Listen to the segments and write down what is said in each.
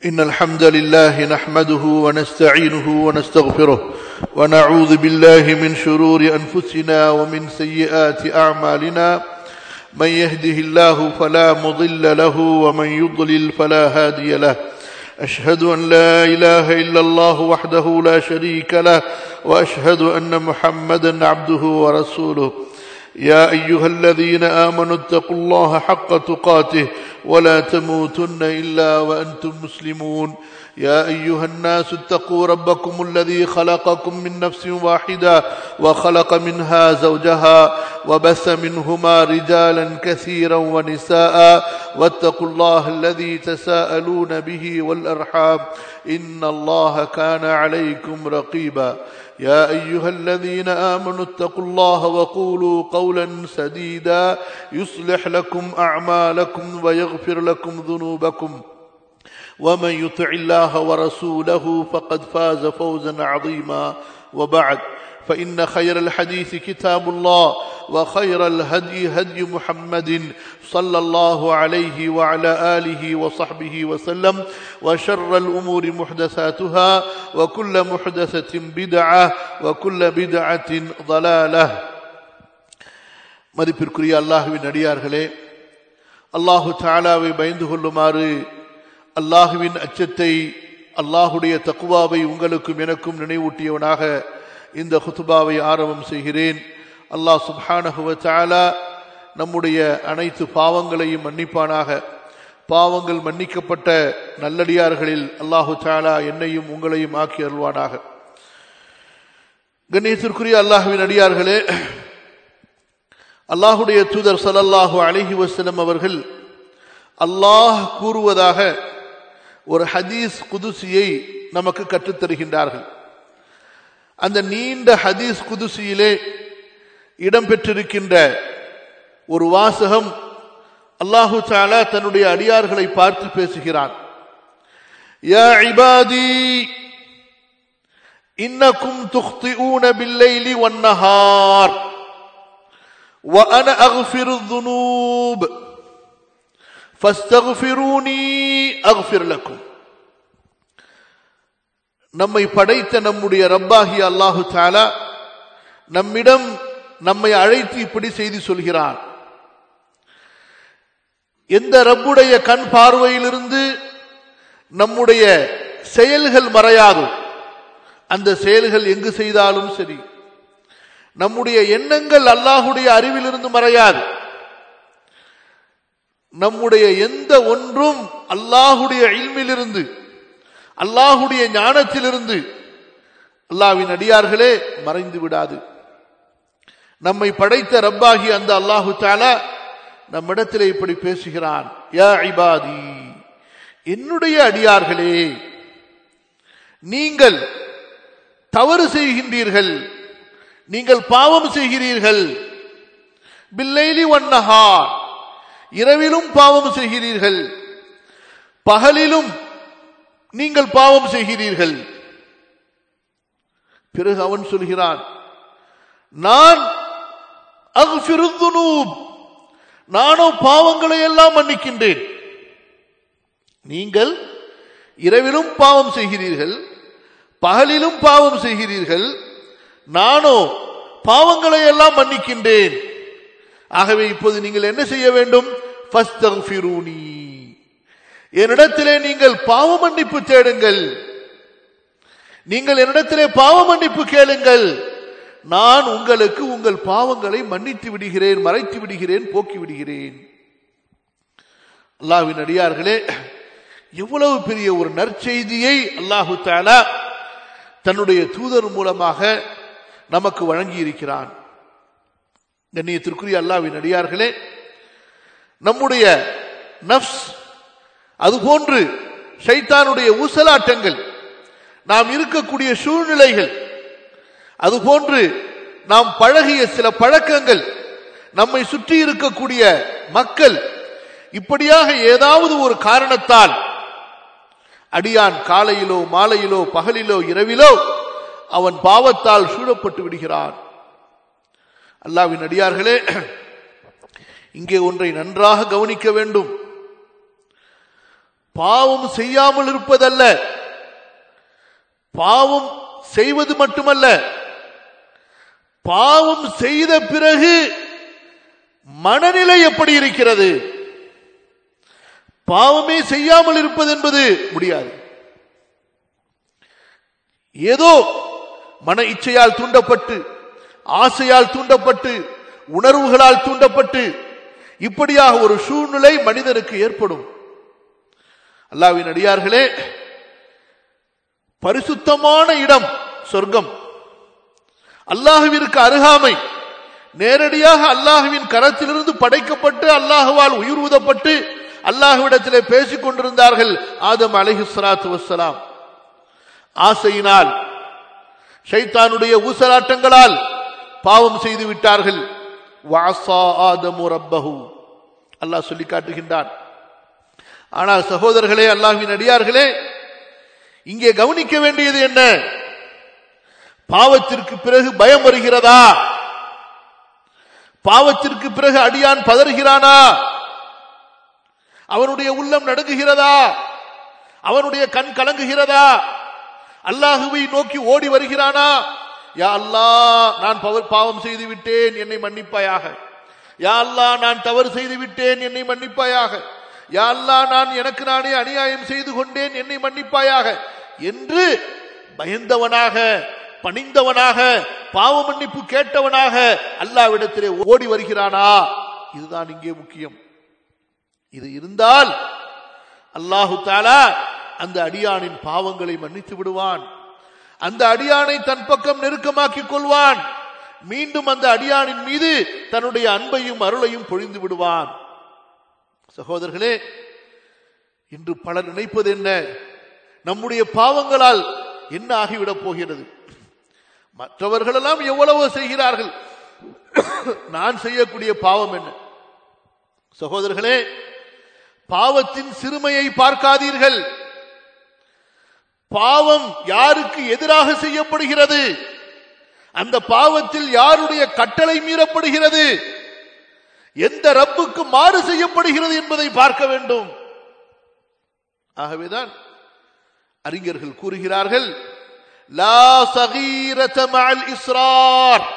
إن الحمد لله نحمده ونستعينه ونستغفره ونعوذ بالله من شرور أنفسنا ومن سيئات أعمالنا من يهده الله فلا مضل له ومن يضلل فلا هادي له أشهد أن لا إله إلا الله وحده لا شريك له وأشهد أن محمدا عبده ورسوله يا أيها الذين آمنوا اتقوا الله حق تقاته ولا تموتن إلا وأنتم مسلمون يا أيها الناس اتقوا ربكم الذي خلقكم من نفس واحدة وخلق منها زوجها وبث منهما رجالا كثيرا ونساء واتقوا الله الذي تساءلون به والأرحام إن الله كان عليكم رقيبا يا أيها الذين آمنوا اتقوا الله وقولوا قولا سديدا يصلح لكم أعمالكم ويغفر لكم ذنوبكم ومن يطع الله ورسوله فقد فاز فوزا عظيما وبعد فإن خير الحديث كتاب الله وخير الهدي هدي محمد صلى الله عليه وعلى آله وصحبه وسلم وشر الأمور محدثاتها وكل محدثة بدعة وكل بدعة ضلالة மதிப்பிற்குரிய அல்லாஹுவின் அடியார்களே அல்லாஹு தாலாவை பயந்து கொள்ளுமாறு அல்லாஹுவின் அச்சத்தை அல்லாஹுடைய தக்குவாவை உங்களுக்கும் எனக்கும் நினைவூட்டியவனாக இந்த ஹுத்துபாவை ஆரம்பம் செய்கிறேன் அல்லாஹ் சுப்ஹானஹுவ தாலா நம்முடைய அனைத்து பாவங்களையும் மன்னிப்பானாக பாவங்கள் மன்னிக்கப்பட்ட நல்லடியார்களில் அல்லாஹு தாலா என்னையும் உங்களையும் ஆக்கி அருள்வானாக கண்ணியத்திற்குரிய அல்லாஹுவின் அடியார்களே அல்லாஹுடைய தூதர் சலல்லாஹு அலஹி வசலம் அவர்கள் அல்லாஹ் கூறுவதாக ஒரு ஹதீஸ் குதுசியை நமக்கு கற்றுத்தருகின்றார்கள் அந்த நீண்ட ஹதீஸ் குதுசியிலே இடம்பெற்றிருக்கின்ற ஒரு வாசகம் அல்லாஹு தாலா தன்னுடைய அடியார்களை பார்த்து பேசுகிறான் யா இபாதி இன்னக்கும் துக்திஊன பில்லைலி வன்னஹார் وأنا أغفر الذنوب فاستغفروني أغفر لكم நம்மை படைத்த நம்முடைய ரப்பாகி அல்லாஹு தாலா நம்மிடம் நம்மை அழைத்து இப்படி செய்தி சொல்கிறான் எந்த ரப்புடைய கண் பார்வையிலிருந்து நம்முடைய செயல்கள் மறையாது அந்த செயல்கள் எங்கு செய்தாலும் சரி நம்முடைய எண்ணங்கள் அல்லாஹுடைய அறிவிலிருந்து மறையாது நம்முடைய எந்த ஒன்றும் அல்லாஹுடைய இல்மிலிருந்து அல்லாஹுடைய ஞானத்திலிருந்து அல்லாவின் அடியார்களே மறைந்து விடாது நம்மை படைத்த ரப்பாகி அந்த அல்லாஹு தாலா நம்மிடத்திலே இப்படி பேசுகிறான் யா இபாதி என்னுடைய அடியார்களே நீங்கள் தவறு செய்கின்றீர்கள் நீங்கள் பாவம் செய்கிறீர்கள் பில்லைலி வண்ணஹார் இரவிலும் பாவம் செய்கிறீர்கள் பகலிலும் நீங்கள் பாவம் செய்கிறீர்கள் பிறகு அவன் சொல்கிறான் நான் நானோ பாவங்களை எல்லாம் மன்னிக்கின்றேன் நீங்கள் இரவிலும் பாவம் செய்கிறீர்கள் பகலிலும் பாவம் செய்கிறீர்கள் நானோ பாவங்களை எல்லாம் மன்னிக்கின்றேன் ஆகவே இப்போது நீங்கள் என்ன செய்ய வேண்டும் என்னிடத்திலே நீங்கள் பாவ மன்னிப்பு தேடுங்கள் நீங்கள் என்னிடத்திலே பாவ மன்னிப்பு கேளுங்கள் நான் உங்களுக்கு உங்கள் பாவங்களை மன்னித்து விடுகிறேன் மறைத்து விடுகிறேன் போக்கி விடுகிறேன் அல்லாவின் அடியார்களே எவ்வளவு பெரிய ஒரு நற்செய்தியை அல்லாஹு தாலா தன்னுடைய தூதர் மூலமாக நமக்கு வழங்கி இருக்கிறான் கண்ணியத்திற்குரிய அல்லாவின் அடியார்களே நம்முடைய நப்ஸ் அதுபோன்று ஷைத்தானுடைய ஊசலாட்டங்கள் நாம் இருக்கக்கூடிய சூழ்நிலைகள் அதுபோன்று நாம் பழகிய சில பழக்கங்கள் நம்மை சுற்றி இருக்கக்கூடிய மக்கள் இப்படியாக ஏதாவது ஒரு காரணத்தால் அடியான் காலையிலோ மாலையிலோ பகலிலோ இரவிலோ அவன் பாவத்தால் சூழப்பட்டு விடுகிறான் அல்லாவின் அடியார்களே இங்கே ஒன்றை நன்றாக கவனிக்க வேண்டும் பாவம் செய்யாமல் இருப்பதல்ல பாவம் செய்வது மட்டுமல்ல பாவம் செய்த பிறகு மனநிலை எப்படி இருக்கிறது பாவமே செய்யாமல் இருப்பது என்பது முடியாது ஏதோ மன இச்சையால் தூண்டப்பட்டு ஆசையால் தூண்டப்பட்டு உணர்வுகளால் தூண்டப்பட்டு இப்படியாக ஒரு சூழ்நிலை மனிதனுக்கு ஏற்படும் அல்லாவின் அடியார்களே பரிசுத்தமான இடம் சொர்க்கம் அல்லாஹுவிற்கு அருகாமை நேரடியாக அல்லாஹுவின் கரத்திலிருந்து படைக்கப்பட்டு அல்லாஹுவால் உயிர் ஊதப்பட்டு அல்லாஹுவிடத்திலே பேசிக் கொண்டிருந்தார்கள் ஆதம் அலஹி சலாத்து வசலாம் ஆசையினால் ஷைத்தானுடைய ஊசலாட்டங்களால் பாவம் செய்து விட்டார்கள் வாசா ஆதமு ரப்பஹு அல்லாஹ் சொல்லி காட்டுகின்றான் ஆனால் சகோதரர்களே அல்லாஹ்வின் அடியார்களே இங்கே கவனிக்க வேண்டியது என்ன பாவத்திற்கு பிறகு பயம் வருகிறதா பாவத்திற்கு பிறகு அடியான் பதறுகிறானா அவனுடைய உள்ளம் நடுங்குகிறதா அவனுடைய கண் கலங்குகிறதா அல்லாஹுவை நோக்கி ஓடி வருகிறானா யா அல்லா நான் பவர் பாவம் செய்து விட்டேன் என்னை மன்னிப்பாயாக யா அல்லா நான் தவறு செய்து விட்டேன் என்னை மன்னிப்பாயாக யா அல்லா நான் எனக்கு நானே அநியாயம் செய்து கொண்டேன் என்னை மன்னிப்பாயாக என்று பயந்தவனாக பணிந்தவனாக பாவ மன்னிப்பு கேட்டவனாக அல்லாவிடத்திலே ஓடி வருகிறானா இதுதான் இங்கே முக்கியம் இது இருந்தால் அல்லாஹு தாலா அந்த அடியானின் பாவங்களை மன்னித்து விடுவான் அந்த அடியானை தன் பக்கம் நெருக்கமாக்கிக் கொள்வான் மீண்டும் அந்த அடியானின் மீது தன்னுடைய அன்பையும் அருளையும் பொழிந்து விடுவான் சகோதரர்களே இன்று பலர் நினைப்பது என்ன நம்முடைய பாவங்களால் என்ன ஆகிவிடப் போகிறது மற்றவர்களெல்லாம் எவ்வளவோ செய்கிறார்கள் நான் செய்யக்கூடிய பாவம் என்ன சகோதரர்களே பாவத்தின் சிறுமையை பார்க்காதீர்கள் பாவம் யாருக்கு எதிராக செய்யப்படுகிறது அந்த பாவத்தில் யாருடைய கட்டளை மீறப்படுகிறது எந்த ரப்புக்கு மாறு செய்யப்படுகிறது என்பதை பார்க்க வேண்டும் ஆகவேதான் அறிஞர்கள் கூறுகிறார்கள் லா சகீரத மஅல் இஸ்ரார்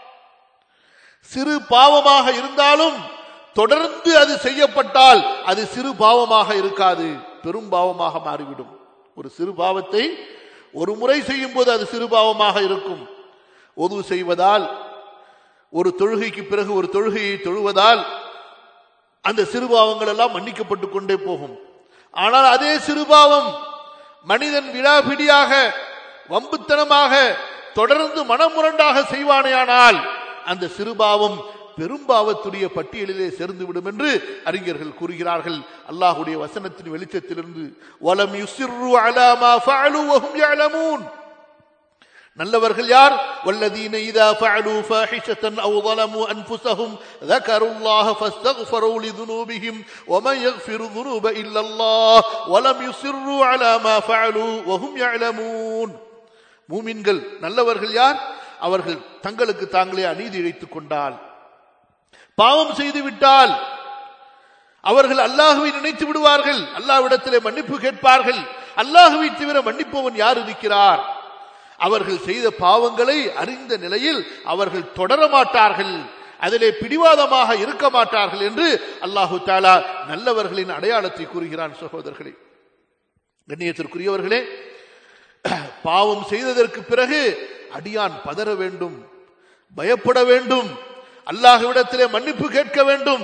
சிறு பாவமாக இருந்தாலும் தொடர்ந்து அது செய்யப்பட்டால் அது சிறு பாவமாக இருக்காது பெரும் பாவமாக மாறிவிடும் ஒரு சிறு பாவத்தை ஒரு முறை செய்யும் போது அது சிறு பாவமாக இருக்கும் ஒது செய்வதால் ஒரு தொழுகைக்கு பிறகு ஒரு தொழுகையை தொழுவதால் அந்த சிறுபாவங்கள் எல்லாம் மன்னிக்கப்பட்டு கொண்டே போகும் ஆனால் அதே சிறுபாவம் மனிதன் விழாபிடியாக வம்புத்தனமாக தொடர்ந்து மனமுரண்டாக செய்வானேயானால் அந்த சிறுபாவம் பெரும்பாவத்துடைய பட்டியலிலே சேர்ந்து விடும் என்று அறிஞர்கள் கூறுகிறார்கள் அல்லாஹுடைய வசனத்தின் வெளிச்சத்திலிருந்து வலம் யுசிர்ரு அலாமா ஃபஅலு வஹும் யஅலமூன் நல்லவர்கள் யார் والذين إذا فعلوا فاحشة أو ظلموا أنفسهم ذكروا الله فاستغفروا لذنوبهم ومن يغفر الذنوب إلا الله ولم يصروا على ما فعلوا وهم يعلمون மூமின்கள் நல்லவர்கள் யார் அவர்கள் தங்களுக்கு தாங்களே அநீதி இழைத்துக் கொண்டால் பாவம் செய்து விட்டால் அவர்கள் அல்லாஹுவை நினைத்து விடுவார்கள் அல்லாஹ்விடத்திலே மன்னிப்பு கேட்பார்கள் அல்லாஹுவை தவிர மன்னிப்பவன் யார் இருக்கிறார் அவர்கள் செய்த பாவங்களை அறிந்த நிலையில் அவர்கள் தொடர மாட்டார்கள் அதிலே பிடிவாதமாக இருக்க மாட்டார்கள் என்று அல்லாஹு தாலா நல்லவர்களின் அடையாளத்தை கூறுகிறான் சகோதரர்களே கண்ணியத்திற்குரியவர்களே பாவம் செய்ததற்கு பிறகு அடியான் பதற வேண்டும் பயப்பட வேண்டும் அல்லாஹ்விடத்திலே மன்னிப்பு கேட்க வேண்டும்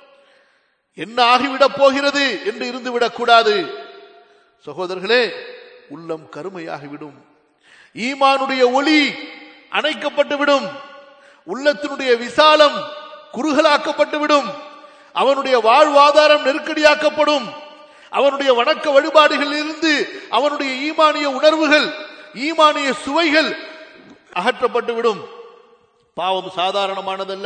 என்ன ஆகிவிடப் போகிறது என்று இருந்துவிடக் கூடாது சகோதரர்களே உள்ளம் கருமையாகிவிடும் ஈமானுடைய ஒளி அணைக்கப்பட்டுவிடும் உள்ளத்தினுடைய விசாலம் குறுகலாக்கப்பட்டுவிடும் அவனுடைய வாழ்வாதாரம் நெருக்கடியாக்கப்படும் அவனுடைய வணக்க வழிபாடுகளில் இருந்து அவனுடைய ஈமானிய உணர்வுகள் ஈமானிய சுவைகள் அகற்றப்பட்டுவிடும் பாவம் சாதாரணமானதல்ல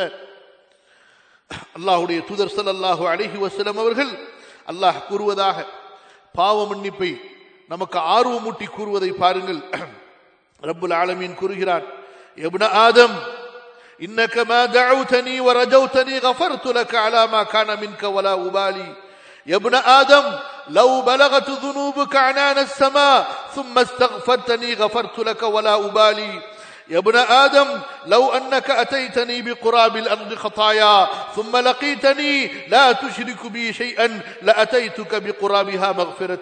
அல்லாஹுடைய தூதர் ஸல்லல்லாஹு அலைஹி வஸல்லம் அவர்கள் அல்லாஹ் கூறுவதாக பாவ மன்னிப்பை நமக்கு ஆர்வமூட்டி கூறுவதை பாருங்கள் ரப்புல் ஆலமீன் கூறுகிறான் ابن آدم إنك ما دعوتني ورجوتني غفرت لك على ما كان منك ولا أبالي يا ابن آدم لو بلغت ذنوبك عنان السماء ثم استغفرتني غفرت لك ولا أبالي يا ابن آدم لو أنك أتيتني بقراب الأرض خطايا ثم لقيتني لا تشرك بي شيئا لأتيتك بقرابها مغفرة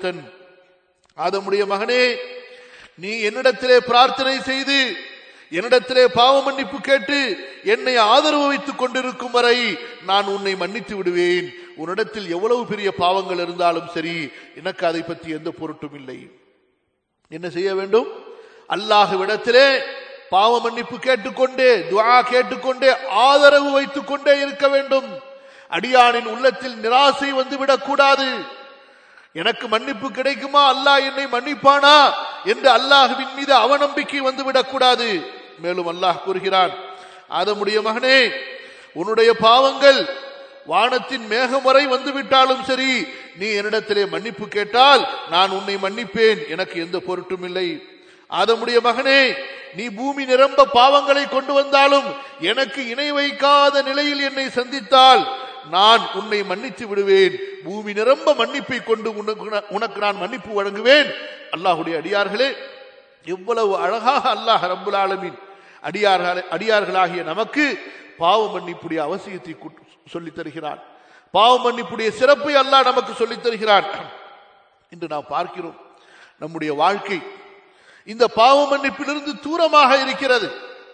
ஆதமுடைய மகனே நீ என்னிடத்திலே பிரார்த்தனை செய்து என்னிடத்திலே பாவ மன்னிப்பு கேட்டு என்னை ஆதரவு வைத்துக் கொண்டிருக்கும் வரை நான் உன்னை மன்னித்து விடுவேன் உன்னிடத்தில் எவ்வளவு பெரிய பாவங்கள் இருந்தாலும் சரி எனக்கு அதை பற்றி எந்த பொருட்டும் இல்லை என்ன செய்ய வேண்டும் அல்லாஹுவிடத்திலே பாவ மன்னிப்பு கேட்டுக்கொண்டே துவா கேட்டுக்கொண்டே ஆதரவு வைத்துக் கொண்டே இருக்க வேண்டும் அடியானின் உள்ளத்தில் நிராசை வந்து விடக்கூடாது எனக்கு மன்னிப்பு கிடைக்குமா அல்லாஹ் என்னை மன்னிப்பானா என்று அல்லாஹுவின் மீது அவநம்பிக்கை வந்து விடக்கூடாது மேலும் அல்லாஹ் கூறுகிறான் ஆதமுடைய மகனே உன்னுடைய பாவங்கள் வானத்தின் மேகம் வரை வந்துவிட்டாலும் சரி நீ என்னிடத்திலே மன்னிப்பு கேட்டால் நான் உன்னை மன்னிப்பேன் எனக்கு எந்த பொருட்டும் இல்லை ஆதமுடைய மகனே நீ பூமி நிரம்ப பாவங்களை கொண்டு வந்தாலும் எனக்கு இணை வைக்காத நிலையில் என்னை சந்தித்தால் நான் உன்னை மன்னித்து விடுவேன் பூமி நிரம்ப மன்னிப்பை கொண்டு உனக்கு உனக்கு நான் மன்னிப்பு வழங்குவேன் அல்லாஹுடைய அடியார்களே எவ்வளவு அழகாக அல்லாஹ் ரப்புல் ஆலமீன் அடியார்கள் அடியார்களாகிய நமக்கு பாவ மன்னிப்புடைய அவசியத்தை கு- சொல்லித் தருகிறான் பாவ மன்னிப்புடைய சிறப்பை அல்லாஹ் நமக்கு சொல்லித் தருகிறான் இன்று நாம் பார்க்கிறோம் நம்முடைய வாழ்க்கை இந்த பாவ மன்னிப்பிலிருந்து தூரமாக இருக்கிறது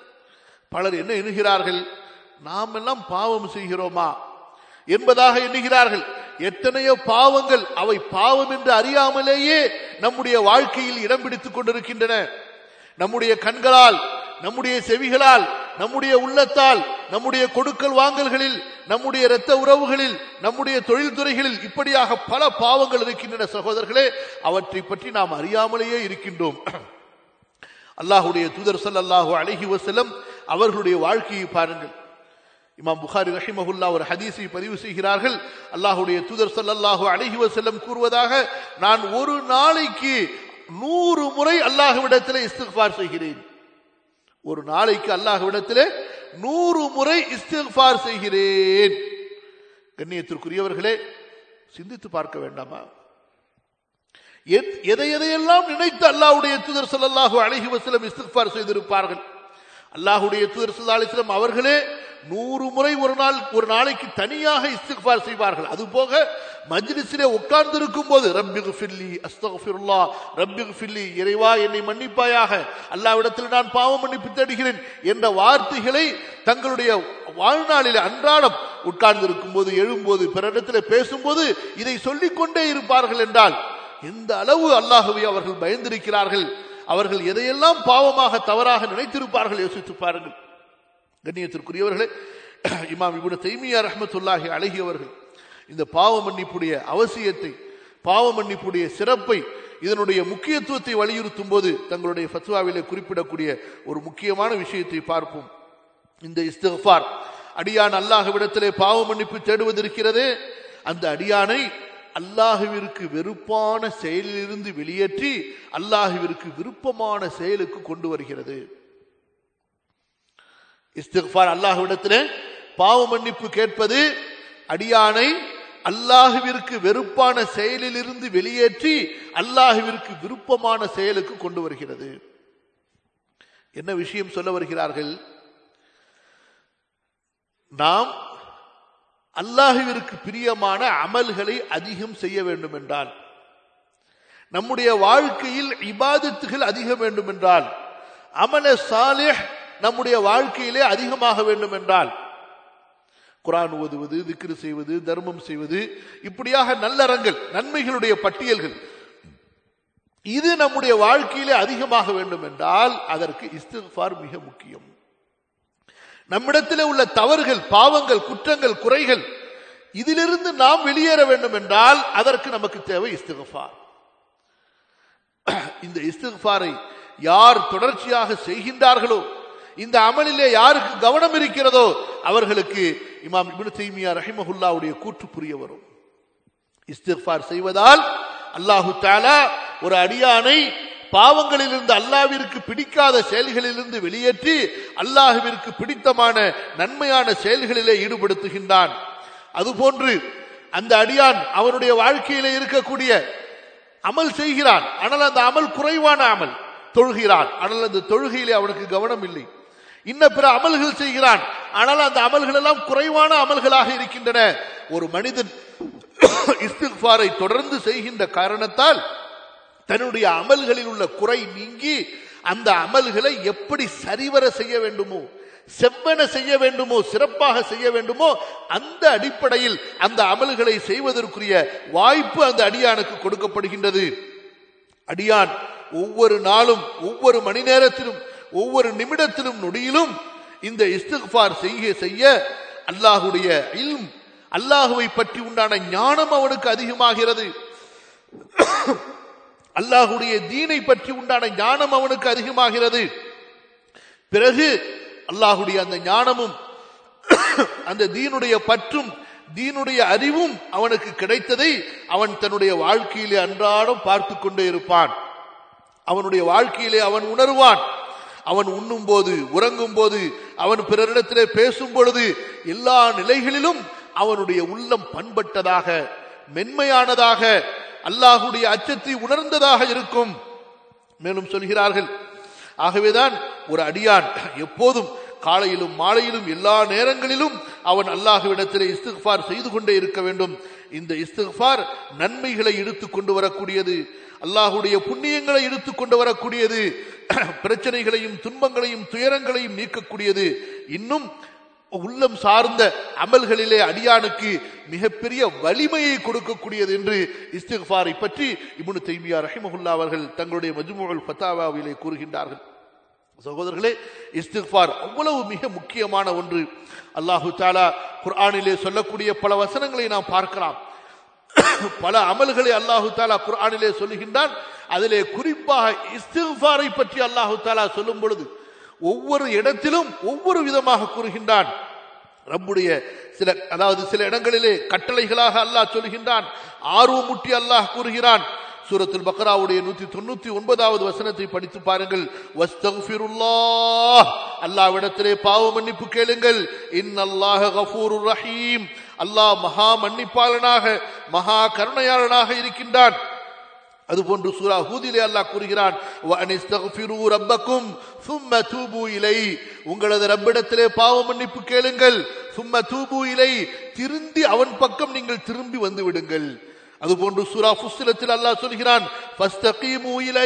பலர் என்ன எண்ணுகிறார்கள் நாம் எல்லாம் பாவம் செய்கிறோமா என்பதாக எண்ணுகிறார்கள் எத்தனையோ பாவங்கள் அவை பாவம் என்று அறியாமலேயே நம்முடைய வாழ்க்கையில் இடம் பிடித்துக் கொண்டிருக்கின்றன நம்முடைய கண்களால் நம்முடைய செவிகளால் நம்முடைய உள்ளத்தால் நம்முடைய கொடுக்கல் வாங்கல்களில் நம்முடைய இரத்த உறவுகளில் நம்முடைய தொழில்துறைகளில் இப்படியாக பல பாவங்கள் இருக்கின்றன சகோதரர்களே அவற்றை பற்றி நாம் அறியாமலேயே இருக்கின்றோம் அல்லாஹுடைய தூதர் ஸல்லல்லாஹு அலைஹி வஸல்லம் அவர்களுடைய வாழ்க்கையை பாருங்கள் இமாம் புகாரி ரஹிமஹுல்லா ஒரு ஹதீஸை பதிவு செய்கிறார்கள் அல்லாஹுடைய தூதர் ஸல்லல்லாஹு அலைஹி வஸல்லம் கூறுவதாக நான் ஒரு நாளைக்கு நூறு முறை அல்லாஹ்விடத்திலே இஸ்திக்ஃபார் செய்கிறேன் ஒரு நாளைக்கு அல்லாஹ்விடத்திலே நூறு முறை இஸ்திக்ஃபார் செய்கிறேன் கண்ணியத்திற்குரியவர்களே சிந்தித்து பார்க்க வேண்டாமா எத்- எதை எதையெல்லாம் நினைத்து அல்லாஹ்வுடைய தூதர் ஸல்லல்லாஹு அலைஹி வஸல்லம் இஸ்திக்ஃபார் செய்திருப்பார்கள் அல்லாஹ்வுடைய தூதர் ஸல்லல்லாஹு அலைஹி வஸல்லம் அவர்களே நூறு முறை ஒரு நாள் ஒரு நாளைக்கு தனியாக இஸ்திக்ஃபார் செய்வார்கள் அதுபோக மஜ்லிஸிலே உட்கார்ந்திருக்கும் போது ரப்பிகு ஃபில்லி அஸ்தக்ஃபிருல்லா ரப்பிகு ஃபில்லி இறைவா என்னை மன்னிப்பாயாக அல்லாஹ்விடத்தில் நான் பாவ மன்னிப்பு தேடுகிறேன் என்ற வார்த்தைகளை தங்களுடைய வாழ்நாளில் அன்றாடம் உட்கார்ந்திருக்கும் போது எழும்போது பிறரிடத்தில் பேசும்போது இதை சொல்லிக் கொண்டே இருப்பார்கள் என்றால் எந்த அளவு அல்லாஹுவை அவர்கள் பயந்திருக்கிறார்கள் அவர்கள் எதையெல்லாம் பாவமாக தவறாக நினைத்திருப்பார்கள் யோசித்து பாருங்கள் கண்ணியத்திற்குரியவர்களே இமாம் இப்னு தைமியா ரஹ்மத்துல்லாஹி அழகி அவர்கள் இந்த பாவ மன்னிப்புடைய அவசியத்தை பாவ மன்னிப்புடைய சிறப்பை இதனுடைய முக்கியத்துவத்தை வலியுறுத்தும் போது தங்களுடைய ஃபத்வாவிலே குறிப்பிடக்கூடிய ஒரு முக்கியமான விஷயத்தை பார்ப்போம் இந்த இஸ்திஃபார் அடியான் அல்லாஹ்விடத்திலே பாவ மன்னிப்பு தேடுவதிருக்கிறதே அந்த அடியானை அல்லாஹுவிற்கு வெறுப்பான செயலிலிருந்து வெளியேற்றி அல்லாஹுவிற்கு விருப்பமான செயலுக்கு கொண்டு வருகிறது இஸ்திக்ஃபார் அல்லாஹ்விடத்திலே பாவ மன்னிப்பு கேட்பது அடியானை அல்லாஹுவிற்கு வெறுப்பான செயலிலிருந்து வெளியேற்றி அல்லாஹுவிற்கு விருப்பமான செயலுக்கு கொண்டு வருகிறது என்ன விஷயம் சொல்ல வருகிறார்கள் நாம் அல்லாஹுவிற்கு பிரியமான அமல்களை அதிகம் செய்ய வேண்டும் என்றால் நம்முடைய வாழ்க்கையில் இபாதத்துகள் அதிகம் வேண்டும் என்றால் அமல சாலிஹ் நம்முடைய வாழ்க்கையிலே அதிகமாக வேண்டும் என்றால் குரான் ஓதுவது திக்ரு செய்வது தர்மம் செய்வது இப்படியாக நல்லறங்கள் நன்மைகளுடைய பட்டியல்கள் இது நம்முடைய வாழ்க்கையிலே அதிகமாக வேண்டும் என்றால் அதற்கு இஸ்திஃபார் மிக முக்கியம் நம்மிடத்திலே உள்ள தவறுகள் பாவங்கள் குற்றங்கள் குறைகள் இதிலிருந்து நாம் வெளியேற வேண்டும் என்றால் அதற்கு நமக்கு தேவை இஸ்திஃபார் இந்த இஸ்திஃபாரை யார் தொடர்ச்சியாக செய்கின்றார்களோ இந்த அமலிலே யாருக்கு கவனம் இருக்கிறதோ அவர்களுக்கு இமாம் இப்னு தைமியா ரஹிமஹுல்லாவுடைய கூற்று புரிய வரும் இஸ்திஃபார் செய்வதால் அல்லாஹு தாலா ஒரு அடியானை பாவங்களிலிருந்து அல்லாவிற்கு பிடிக்காத செயல்களிலிருந்து வெளியேற்றி அல்லாஹுவிற்கு பிடித்தமான நன்மையான செயல்களிலே ஈடுபடுத்துகின்றான் அதுபோன்று அந்த அடியான் அவனுடைய வாழ்க்கையிலே இருக்கக்கூடிய அமல் செய்கிறான் ஆனால் அந்த அமல் குறைவான அமல் தொழுகிறான் ஆனால் அந்த தொழுகையிலே அவனுக்கு கவனம் இல்லை இன்ன பிற அமல்கள் செய்கிறான் ஆனால் அந்த அமல்கள் எல்லாம் குறைவான அமல்களாக இருக்கின்றன ஒரு மனிதன் இஸ்திஃபாரை தொடர்ந்து செய்கின்ற காரணத்தால் தன்னுடைய அமல்களில் உள்ள குறை நீங்கி அந்த அமல்களை எப்படி சரிவர செய்ய வேண்டுமோ செவ்வன செய்ய வேண்டுமோ சிறப்பாக செய்ய வேண்டுமோ அந்த அடிப்படையில் அந்த அமல்களை செய்வதற்குரிய வாய்ப்பு அந்த அடியானுக்கு கொடுக்கப்படுகின்றது அடியான் ஒவ்வொரு நாளும் ஒவ்வொரு மணி நேரத்திலும் ஒவ்வொரு நிமிடத்திலும் நொடியிலும் இந்த இஸ்திஃபார் செய்ய செய்ய அல்லாஹுடைய இல்ம் அல்லாஹுவை பற்றி உண்டான ஞானம் அவனுக்கு அதிகமாகிறது அல்லாஹுடைய தீனை பற்றி உண்டான ஞானம் அவனுக்கு அதிகமாகிறது பிறகு அல்லாஹுடைய அந்த ஞானமும் அந்த தீனுடைய பற்றும் தீனுடைய அறிவும் அவனுக்கு கிடைத்ததை அவன் தன்னுடைய வாழ்க்கையிலே அன்றாடம் பார்த்து கொண்டே இருப்பான் அவனுடைய வாழ்க்கையிலே அவன் உணர்வான் அவன் உண்ணும் போது உறங்கும் போது அவன் பிறரிடத்திலே பேசும் பொழுது எல்லா நிலைகளிலும் அவனுடைய உள்ளம் பண்பட்டதாக மென்மையானதாக அல்லாஹுடைய அச்சத்தை உணர்ந்ததாக இருக்கும் மேலும் சொல்கிறார்கள் ஆகவேதான் ஒரு அடியான் எப்போதும் காலையிலும் மாலையிலும் எல்லா நேரங்களிலும் அவன் அல்லாஹுவிடத்திலே இஸ்திஃபார் செய்து கொண்டே இருக்க வேண்டும் இந்த இஸ்திஃபார் நன்மைகளை இழுத்து கொண்டு வரக்கூடியது அல்லாஹுடைய புண்ணியங்களை இழுத்து கொண்டு வரக்கூடியது பிரச்சனைகளையும் துன்பங்களையும் துயரங்களையும் நீக்கக்கூடியது இன்னும் உள்ளம் சார்ந்த அமல்களிலே அடியானுக்கு மிகப்பெரிய வலிமையை கொடுக்கக்கூடியது என்று இஸ்திஃபாரை பற்றி இப்னு தைமியா ரஹிமஹுல்லா அவர்கள் தங்களுடைய மஜ்முல் ஃபத்தாவாவிலே கூறுகின்றார்கள் சகோதரர்களே இஸ்திஃபார் அவ்வளவு மிக முக்கியமான ஒன்று அல்லாஹு தாலா குர்ஆனிலே சொல்லக்கூடிய பல வசனங்களை நாம் பார்க்கலாம் பல அமல்களை அல்லாஹு தாலா குர்ஆனிலே சொல்லுகின்றான் அதிலே குறிப்பாக இஸ்திஃபாரை பற்றி அல்லாஹு தாலா சொல்லும் பொழுது ஒவ்வொரு இடத்திலும் ஒவ்வொரு விதமாக கூறுகின்றான் ரப்புடைய சில அதாவது சில இடங்களிலே கட்டளைகளாக அல்லாஹ் சொல்கின்றான் ஆர்வமுட்டி அல்லாஹ் கூறுகிறான் சூரத்துல் பக்ராவுடைய நூத்தி தொண்ணூத்தி ஒன்பதாவது வசனத்தை படித்து பாருங்கள் வஸ்தகுஃபிருல்லாஹ் அல்லாவிடத்திலே பாவ மன்னிப்பு கேளுங்கள் இன்னல்லாஹ கஃபூருர் ரஹீம் அல்லாஹ் மகா மன்னிப்பாளனாக மகா கருணையாளனாக இருக்கின்றான் அதுபோன்று சூரா ஹூதிலே அல்லாஹ் கூறுகிறான் வஅனிஸ்தக்ஃபிரு ரப்பக்கும் சும்ம தூபு இலை உங்களது ரப்பிடத்திலே பாவ மன்னிப்பு கேளுங்கள் சும்ம தூபு இலை திருந்தி அவன் பக்கம் நீங்கள் திரும்பி வந்து விடுங்கள் அதுபோன்று சூரா ஃபுஸ்ஸிலத்தில் அல்லாஹ் சொல்கிறான் ஃபஸ்தகீமு இலை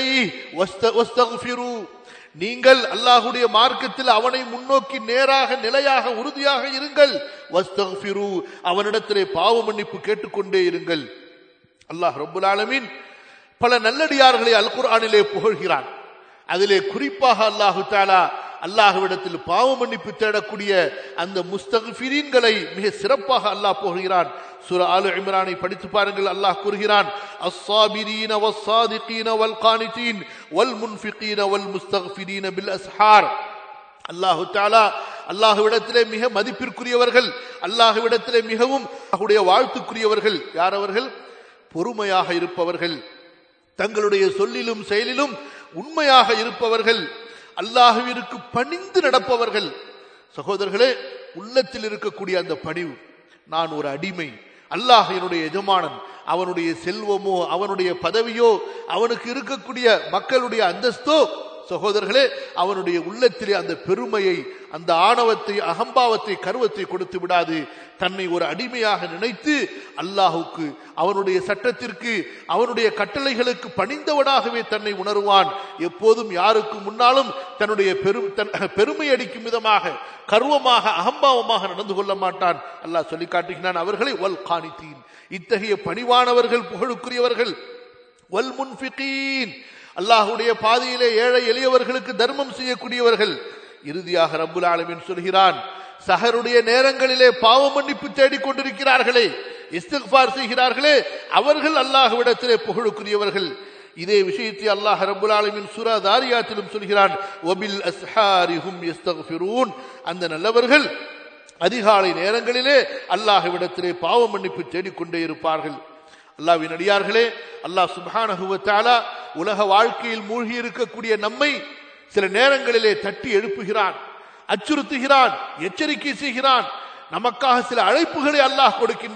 வஸ்தக்ஃபிரு நீங்கள் அல்லாஹுடைய மார்க்கத்தில் அவனை முன்னோக்கி நேராக நிலையாக உறுதியாக இருங்கள் வஸ்தக்ஃபிரு அவனிடத்திலே பாவ மன்னிப்பு கேட்டுக்கொண்டே இருங்கள் அல்லாஹ் ரப்புல் ஆலமீன் பல நல்லடியார்களை அல் குர்ஆனிலே புகழ்கிறான் அதிலே குறிப்பாக அல்லாஹு தாலா அல்லாஹுவிடத்தில் பாவ மன்னிப்பு தேடக்கூடிய அந்த முஸ்தகிஃபிரீன்களை மிக சிறப்பாக அல்லாஹ் புகழ்கிறான் சூர ஆலு இம்ரானை படித்து பாருங்கள் அல்லாஹ் கூறுகிறான் அஸ்ஸாபிரீன வஸ்ஸாதிகீன வல் கானிதீன் வல் முன்ஃபிகீன வல் முஸ்தகிஃபிரீன பில் அஸ்ஹார் அல்லாஹு தாலா அல்லாஹுவிடத்திலே மிக மதிப்பிற்குரியவர்கள் அல்லாஹுவிடத்திலே மிகவும் அவருடைய வாழ்த்துக்குரியவர்கள் யார் அவர்கள் பொறுமையாக இருப்பவர்கள் தங்களுடைய சொல்லிலும் செயலிலும் உண்மையாக இருப்பவர்கள் அல்லாஹுவிற்கு பணிந்து நடப்பவர்கள் சகோதரர்களே உள்ளத்தில் இருக்கக்கூடிய அந்த பணிவு நான் ஒரு அடிமை அல்லாஹ் என்னுடைய எஜமானன் அவனுடைய செல்வமோ அவனுடைய பதவியோ அவனுக்கு இருக்கக்கூடிய மக்களுடைய அந்தஸ்தோ சகோதரர்களே அவனுடைய உள்ளத்திலே அந்த பெருமையை அந்த ஆணவத்தை அகம்பாவத்தை கருவத்தை கொடுத்து விடாது தன்னை ஒரு அடிமையாக நினைத்து அல்லாஹுக்கு அவனுடைய சட்டத்திற்கு அவனுடைய கட்டளைகளுக்கு பணிந்தவனாகவே தன்னை உணர்வான் எப்போதும் யாருக்கு முன்னாலும் தன்னுடைய பெரும் தன் பெருமை அடிக்கும் விதமாக கர்வமாக அகம்பாவமாக நடந்து கொள்ள மாட்டான் அல்லாஹ் சொல்லி காட்டுகிறான் அவர்களை வல் காணித்தீன் இத்தகைய பணிவானவர்கள் புகழுக்குரியவர்கள் வல் முன்ஃபிகீன் அல்லாஹுடைய பாதையிலே ஏழை எளியவர்களுக்கு தர்மம் செய்யக்கூடியவர்கள் இறுதியாக ரப்புல் ஆலமின் சொல்கிறான் சஹருடைய நேரங்களிலே பாவ மன்னிப்பு தேடிக் கொண்டிருக்கிறார்களே இஸ்திக்பார் செய்கிறார்களே அவர்கள் அல்லாஹுவிடத்திலே புகழுக்குரியவர்கள் இதே விஷயத்தை அல்லாஹ் ரப்புல் ஆலமின் சூரா தாரியாத்திலும் சொல்கிறான் ஒபில் அஸ்ஹாரிஹும் யஸ்தக்ஃபிரூன் அந்த நல்லவர்கள் அதிகாலை நேரங்களிலே அல்லாஹ்விடத்திலே பாவ மன்னிப்பு தேடிக்கொண்டே இருப்பார்கள் அல்லாவின் அடியார்களே அல்லாஹ் சுபானகுவத்தாலா உலக வாழ்க்கையில் மூழ்கி இருக்கக்கூடிய நம்மை சில நேரங்களிலே தட்டி எழுப்புகிறான் அச்சுறுத்துகிறான் எச்சரிக்கை செய்கிறான் நமக்காக சில அழைப்புகளை அல்லாஹ் கொடுக்கின்றான்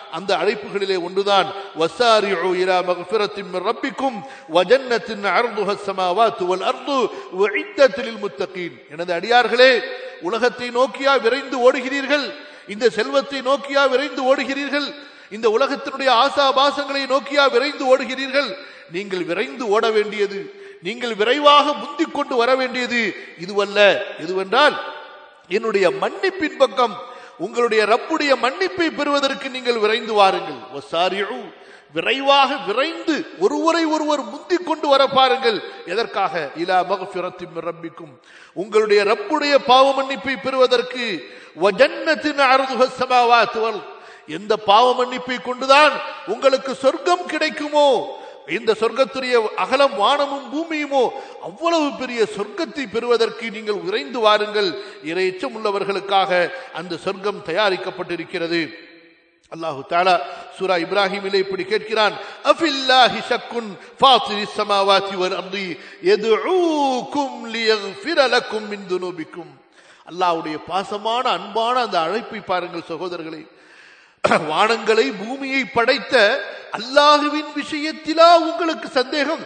அந்த அழைப்புகளிலே ஒன்றுதான் வசாரிஉ இலா மக்ஃபிரத்தின் மின் ரப்பிக்கும் வஜன்னத்தின் அர்துஹ ஸமாவாத்து வல் அர்து உஇத்தத் லில் முத்தகீன் எனது அடியார்களே உலகத்தை நோக்கியா விரைந்து ஓடுகிறீர்கள் இந்த செல்வத்தை நோக்கியா விரைந்து ஓடுகிறீர்கள் இந்த உலகத்தினுடைய ஆசாபாசங்களை நோக்கியா விரைந்து ஓடுகிறீர்கள் நீங்கள் விரைந்து ஓட வேண்டியது நீங்கள் விரைவாக முந்திக் கொண்டு வர வேண்டியது இதுவல்ல எதுவென்றால் என்னுடைய மன்னிப்பின் பக்கம் உங்களுடைய ரப்புடைய மன்னிப்பை பெறுவதற்கு நீங்கள் விரைந்து வாருங்கள் வசாரிஉ விரைவாக விரைந்து ஒருவரை ஒருவர் முந்திக் கொண்டு வர பாருங்கள் எதற்காக இலா மகஃபிரத்தின் ரப்பிக்கும் உங்களுடைய ரப்புடைய பாவ மன்னிப்பை பெறுவதற்கு வஜன்னத்தின் அருதுக சமாவாத் வல் எந்த பாவ மன்னிப்பை கொண்டுதான் உங்களுக்கு சொர்க்கம் கிடைக்குமோ இந்த சொர்க்கத்துடைய அகலம் வானமும் பூமியுமோ அவ்வளவு பெரிய சொர்க்கத்தை பெறுவதற்கு நீங்கள் விரைந்து வாருங்கள் இறைச்சம் உள்ளவர்களுக்காக அந்த சொர்க்கம் தயாரிக்கப்பட்டிருக்கிறது அல்லாஹு தாலா சூரா இப்ராஹிமிலே இப்படி கேட்கிறான் அஃபில்லாஹி ஷக்குன் ஃபாத்திரி ஸமாவாதி வல் அர்தி யதுஊக்கும் லியக்ஃபிர லக்கும் மின் துனூபிக்கும் அல்லாஹ்வுடைய பாசமான அன்பான அந்த அழைப்பை பாருங்கள் சகோதரர்களே வானங்களை பூமியை படைத்த அல்லாஹுவின் விஷயத்திலா உங்களுக்கு சந்தேகம்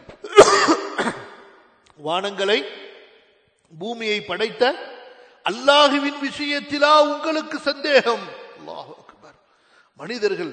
வானங்களை பூமியை படைத்த அல்லாஹுவின் விஷயத்திலா உங்களுக்கு சந்தேகம் அல்லாஹ் அக்பர் மனிதர்கள்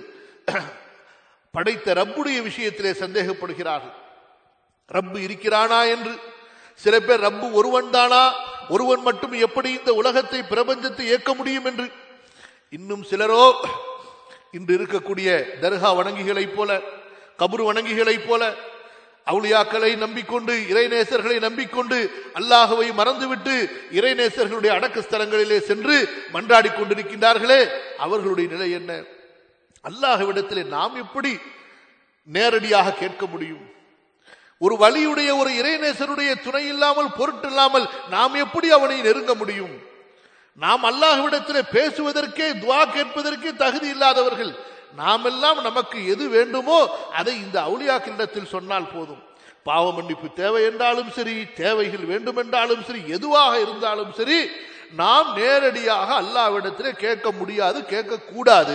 படைத்த ரப்புடைய விஷயத்திலே சந்தேகப்படுகிறார்கள் ரப்பு இருக்கிறானா என்று சில பேர் ரப்பு ஒருவன் தானா ஒருவன் மட்டும் எப்படி இந்த உலகத்தை பிரபஞ்சத்தை இயக்க முடியும் என்று இன்னும் சிலரோ இன்று இருக்கக்கூடிய தர்கா வணங்கிகளைப் போல கபுரு வணங்கிகளைப் போல அவுளியாக்களை நம்பிக்கொண்டு இறைநேசர்களை நம்பிக்கொண்டு அல்லாஹுவை மறந்துவிட்டு இறைநேசர்களுடைய அடக்க ஸ்தலங்களிலே சென்று மன்றாடி கொண்டிருக்கின்றார்களே அவர்களுடைய நிலை என்ன அல்லாஹ்விடத்திலே நாம் எப்படி நேரடியாக கேட்க முடியும் ஒரு வழியுடைய ஒரு இறைநேசருடைய துணை இல்லாமல் பொருட்டில்லாமல் நாம் எப்படி அவனை நெருங்க முடியும் நாம் அல்லாஹ்விடத்தில் பேசுவதற்கே துவா கேட்பதற்கே தகுதி இல்லாதவர்கள் நாம் எல்லாம் நமக்கு எது வேண்டுமோ அதை இந்த அவுளியாக்களிடத்தில் சொன்னால் போதும் பாவ மன்னிப்பு தேவை என்றாலும் சரி தேவைகள் வேண்டும் என்றாலும் சரி எதுவாக இருந்தாலும் சரி நாம் நேரடியாக அல்லாவிடத்தில் கேட்க முடியாது கேட்க கூடாது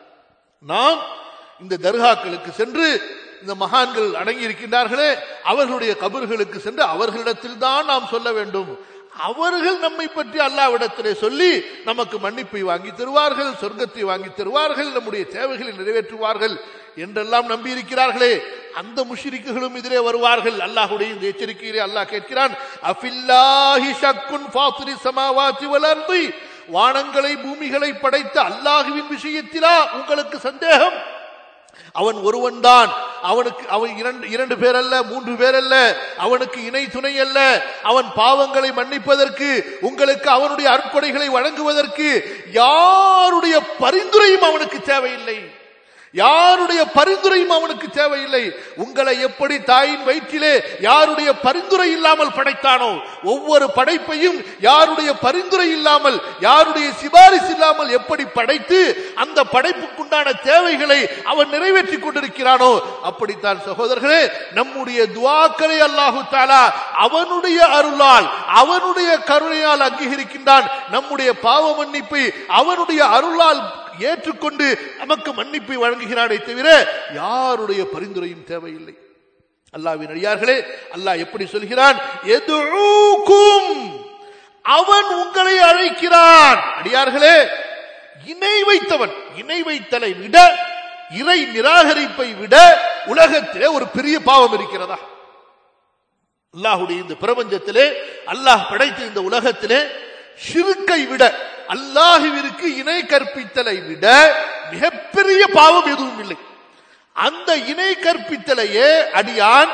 நாம் இந்த தர்காக்களுக்கு சென்று இந்த மகான்கள் அடங்கி இருக்கின்றார்களே அவர்களுடைய கபர்களுக்கு சென்று அவர்களிடத்தில் தான் நாம் சொல்ல வேண்டும் அவர்கள் நம்மை பற்றி அல்லாவிடத்திலே சொல்லி நமக்கு மன்னிப்பை வாங்கி தருவார்கள் சொர்க்கத்தை வாங்கி தருவார்கள் நம்முடைய தேவைகளை நிறைவேற்றுவார்கள் என்றெல்லாம் நம்பி இருக்கிறார்களே அந்த முஷிரிக்குகளும் இதிலே வருவார்கள் அல்லாஹுடைய இந்த எச்சரிக்கையிலே அல்லாஹ் கேட்கிறான் அஃபில்லாஹி ஷக்குன் ஃபாத்திரி சமாவாத்தி வளர்ந்து வானங்களை பூமிகளை படைத்த அல்லாஹுவின் விஷயத்திலா உங்களுக்கு சந்தேகம் அவன் ஒருவன் தான் அவனுக்கு அவன் இரண்டு இரண்டு பேர் அல்ல மூன்று பேர் அல்ல அவனுக்கு இணை துணை அல்ல அவன் பாவங்களை மன்னிப்பதற்கு உங்களுக்கு அவனுடைய அற்கொடைகளை வழங்குவதற்கு யாருடைய பரிந்துரையும் அவனுக்கு தேவையில்லை யாருடைய பரிந்துரையும் அவனுக்கு தேவையில்லை உங்களை எப்படி தாயின் வயிற்றிலே யாருடைய பரிந்துரை இல்லாமல் படைத்தானோ ஒவ்வொரு படைப்பையும் யாருடைய பரிந்துரை இல்லாமல் யாருடைய சிபாரிசு இல்லாமல் எப்படி படைத்து அந்த படைப்புக்குண்டான தேவைகளை அவன் நிறைவேற்றி கொண்டிருக்கிறானோ அப்படித்தான் சகோதரர்களே நம்முடைய துவாக்களை அல்லாஹு தாலா அவனுடைய அருளால் அவனுடைய கருணையால் அங்கீகரிக்கின்றான் நம்முடைய பாவ மன்னிப்பை அவனுடைய அருளால் ஏற்றுக்கொண்டு நமக்கு மன்னிப்பை வழங்குகிறானே தவிர யாருடைய பரிந்துரையும் தேவையில்லை அல்லாவின் அடியார்களே அல்லாஹ் எப்படி சொல்கிறான் எதுக்கும் அவன் உங்களை அழைக்கிறான் அடியார்களே இணை வைத்தவன் இணை வைத்தலை விட இறை நிராகரிப்பை விட உலகத்திலே ஒரு பெரிய பாவம் இருக்கிறதா அல்லாஹுடைய இந்த பிரபஞ்சத்திலே அல்லாஹ் படைத்த இந்த உலகத்திலே ஷிருக்கை விட அல்லாஹுவிற்கு இணை கற்பித்தலை விட மிகப்பெரிய பாவம் எதுவும் இல்லை அந்த இணை கற்பித்தலையே அடியான்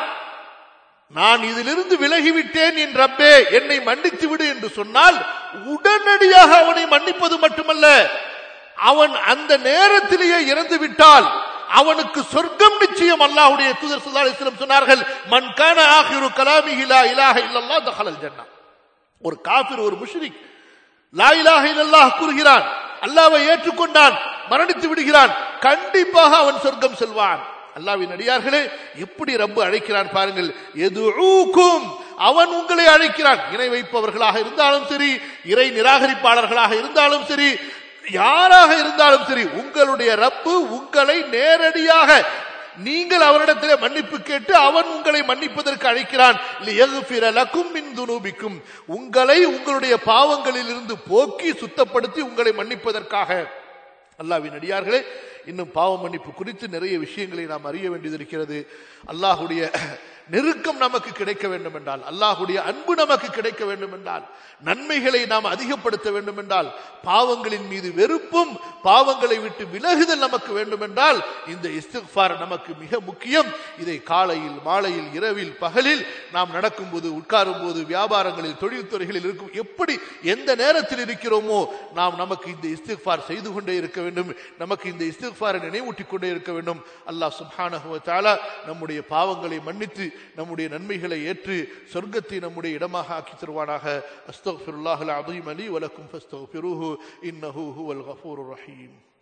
நான் இதிலிருந்து விலகிவிட்டேன் என் ரப்பே என்னை மன்னித்து விடு என்று சொன்னால் உடனடியாக அவனை மன்னிப்பது மட்டுமல்ல அவன் அந்த நேரத்திலேயே இறந்து விட்டால் அவனுக்கு சொர்க்கம் நிச்சயம் அல்லாஹ்வுடைய தூதர் ஸல்லல்லாஹு அலைஹி வஸல்லம் சொன்னார்கள் மன் கான ஆகிரு கலாமிஹி லா இலாஹ இல்லல்லாஹ் தஹலல் ஜன்னah ஒரு காஃபிர் ஒரு முஷ்ரிக் லா இலாஹ இல்லல்லாஹ் கூறுகிறான் அல்லாஹ்வை ஏற்றுக்கொண்டான் மரணித்து விடுகிறான் கண்டிப்பாக அவன் சொர்க்கம் செல்வான் அல்லாவின் அடியார்களே எப்படி ரப்பு அழைக்கிறான் பாருங்கள் எதுக்கும் அவன் உங்களை அழைக்கிறான் இணை வைப்பவர்களாக இருந்தாலும் சரி இறை நிராகரிப்பாளர்களாக இருந்தாலும் சரி யாராக இருந்தாலும் சரி உங்களுடைய ரப்பு உங்களை நேரடியாக நீங்கள் அவரிடத்திலே மன்னிப்பு கேட்டு அவன் உங்களை மன்னிப்பதற்கு அழைக்கிறான் லியக்ஃபிர லக்கும் மின் துனூபிக்கும் உங்களை உங்களுடைய பாவங்களில் இருந்து போக்கி சுத்தப்படுத்தி உங்களை மன்னிப்பதற்காக அல்லாவின் அடியார்களே இன்னும் பாவ மன்னிப்பு குறித்து நிறைய விஷயங்களை நாம் அறிய வேண்டியது இருக்கிறது அல்லாஹுடைய நெருக்கம் நமக்கு கிடைக்க வேண்டும் என்றால் அல்லாஹுடைய அன்பு நமக்கு கிடைக்க வேண்டும் என்றால் நன்மைகளை நாம் அதிகப்படுத்த வேண்டும் என்றால் பாவங்களின் மீது வெறுப்பும் பாவங்களை விட்டு விலகுதல் நமக்கு வேண்டும் என்றால் இந்த இஸ்திஃபார் நமக்கு மிக முக்கியம் இதை காலையில் மாலையில் இரவில் பகலில் நாம் நடக்கும்போது உட்காரும் போது வியாபாரங்களில் தொழில்துறைகளில் இருக்கும் எப்படி எந்த நேரத்தில் இருக்கிறோமோ நாம் நமக்கு இந்த இஸ்திஃபார் செய்து கொண்டே இருக்க வேண்டும் நமக்கு இந்த இஸ்திஃபாரை நினைவூட்டிக் கொண்டே இருக்க வேண்டும் அல்லாஹ் சுப்ஹானஹு வ தஆலா நம்முடைய பாவங்களை மன்னித்து நம்முடைய நன்மைகளை ஏற்று சொர்க்கத்தை நம்முடைய இடமாக ஆக்கி தருவானாக அஸ்தக்ஃபிருல்லாஹல் அதீம் அலி வலக்கும் ஃபஸ்தக்ஃபிருஹு இன்னஹு ஹுவல் கஃபூருர் ரஹீம்